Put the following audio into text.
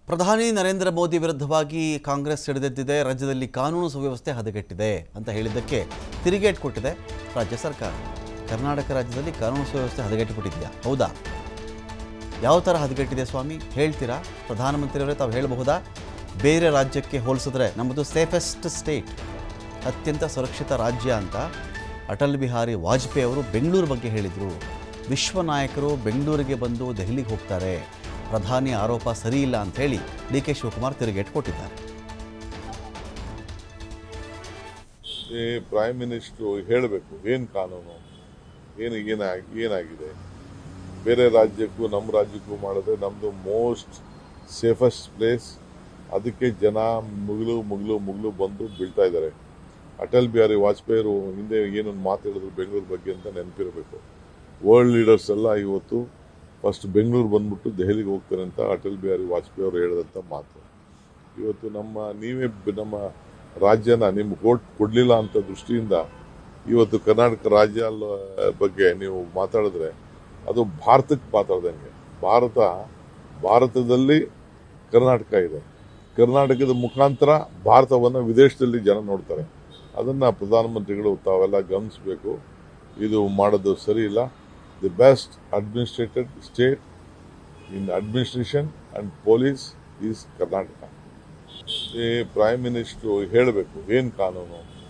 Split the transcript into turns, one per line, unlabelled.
ಪ್ರಧಾನಿ ನರೇಂದ್ರ ಮೋದಿ ವಿರುದ್ಧವಾಗಿ ಕಾಂಗ್ರೆಸ್ ಹಿಡಿದೆದ್ದಿದೆ ರಾಜ್ಯದಲ್ಲಿ ಕಾನೂನು ಸುವ್ಯವಸ್ಥೆ ಹದಗೆಟ್ಟಿದೆ ಅಂತ ಹೇಳಿದ್ದಕ್ಕೆ ತಿರುಗೇಟ್ ಕೊಟ್ಟಿದೆ ರಾಜ್ಯ ಸರ್ಕಾರ ಕರ್ನಾಟಕ ರಾಜ್ಯದಲ್ಲಿ ಕಾನೂನು ಸುವ್ಯವಸ್ಥೆ ಹದಗೆಟ್ಟುಬಿಟ್ಟಿದೆಯಾ ಹೌದಾ ಯಾವ ಥರ ಹದಗೆಟ್ಟಿದೆ ಸ್ವಾಮಿ ಹೇಳ್ತೀರಾ ಪ್ರಧಾನಮಂತ್ರಿಯವರೇ ತಾವು ಹೇಳಬಹುದಾ ಬೇರೆ ರಾಜ್ಯಕ್ಕೆ ಹೋಲಿಸಿದ್ರೆ ನಮ್ಮದು ಸೇಫೆಸ್ಟ್ ಸ್ಟೇಟ್ ಅತ್ಯಂತ ಸುರಕ್ಷಿತ ರಾಜ್ಯ ಅಂತ ಅಟಲ್ ಬಿಹಾರಿ ವಾಜಪೇಯಿ ಅವರು ಬೆಂಗಳೂರು ಬಗ್ಗೆ ಹೇಳಿದರು ವಿಶ್ವ ನಾಯಕರು ಬೆಂಗಳೂರಿಗೆ ಬಂದು ದೆಹಲಿಗೆ ಹೋಗ್ತಾರೆ ಪ್ರಧಾನಿ ಆರೋಪ ಸರಿ ಇಲ್ಲ ಅಂತ ಹೇಳಿ ಡಿ ಕೆ ಶಿವಕುಮಾರ್ ತಿರುಗೇಟ್ ಕೊಟ್ಟಿದ್ದಾರೆ
ಈ ಪ್ರೈಮ್ ಮಿನಿಸ್ಟ್ರು ಹೇಳಬೇಕು ಏನು ಕಾನೂನು ಏನು ಏನ ಏನಾಗಿದೆ ಬೇರೆ ರಾಜ್ಯಕ್ಕೂ ನಮ್ಮ ರಾಜ್ಯಕ್ಕೂ ಮಾಡಿದ್ರೆ ನಮ್ಮದು ಮೋಸ್ಟ್ ಸೇಫೆಸ್ಟ್ ಪ್ಲೇಸ್ ಅದಕ್ಕೆ ಜನ ಮುಗಿಲು ಮುಗಿಲು ಮುಗಿಲು ಬಂದು ಬೀಳ್ತಾ ಇದ್ದಾರೆ ಅಟಲ್ ಬಿಹಾರಿ ವಾಜಪೇಯಿರು ಹಿಂದೆ ಏನೊಂದು ಮಾತು ಹೇಳಿದ್ರು ಬೆಂಗಳೂರು ಬಗ್ಗೆ ಅಂತ ನೆನಪಿರಬೇಕು ವರ್ಲ್ಡ್ ಲೀಡರ್ಸ್ ಎಲ್ಲ ಇವತ್ತು ಫಸ್ಟ್ ಬೆಂಗಳೂರು ಬಂದ್ಬಿಟ್ಟು ದೆಹಲಿಗೆ ಹೋಗ್ತಾರೆ ಅಂತ ಅಟಲ್ ಬಿಹಾರಿ ವಾಜಪೇಯಿ ಅವರು ಹೇಳಿದಂಥ ಮಾತು ಇವತ್ತು ನಮ್ಮ ನೀವೇ ಬ- ನಮ್ಮ ರಾಜ್ಯನ ನಿಮ್ಗೆ ಓಟ್ ಕೊಡಲಿಲ್ಲ ಅಂತ ದೃಷ್ಟಿಯಿಂದ ಇವತ್ತು ಕರ್ನಾಟಕ ರಾಜ್ಯ ಅಲ್ಲ- ಬಗ್ಗೆ ನೀವು ಮಾತಾಡಿದ್ರೆ ಅದು ಭಾರತಕ್ಕೆ ಮಾತಾಡ್ದಂಗೆ ಭಾರತ ಭಾರತದಲ್ಲಿ ಕರ್ನಾಟಕ ಇದೆ ಕರ್ನಾಟಕದ ಮುಖಾಂತರ ಭಾರತವನ್ನು ವಿದೇಶದಲ್ಲಿ ಜನ ನೋಡ್ತಾರೆ ಅದನ್ನು ಪ್ರಧಾನಮಂತ್ರಿಗಳು ತಾವೆಲ್ಲ ಗಮನಿಸಬೇಕು ಇದು ಮಾಡೋದು ಸರಿ ಇಲ್ಲ the best administrated state in administration and police is Karnataka ಈ ಪ್ರೈಮ್ ಮಿನಿಸ್ಟ್ರು ಹೇಳಬೇಕು ಏನು ಕಾನೂನು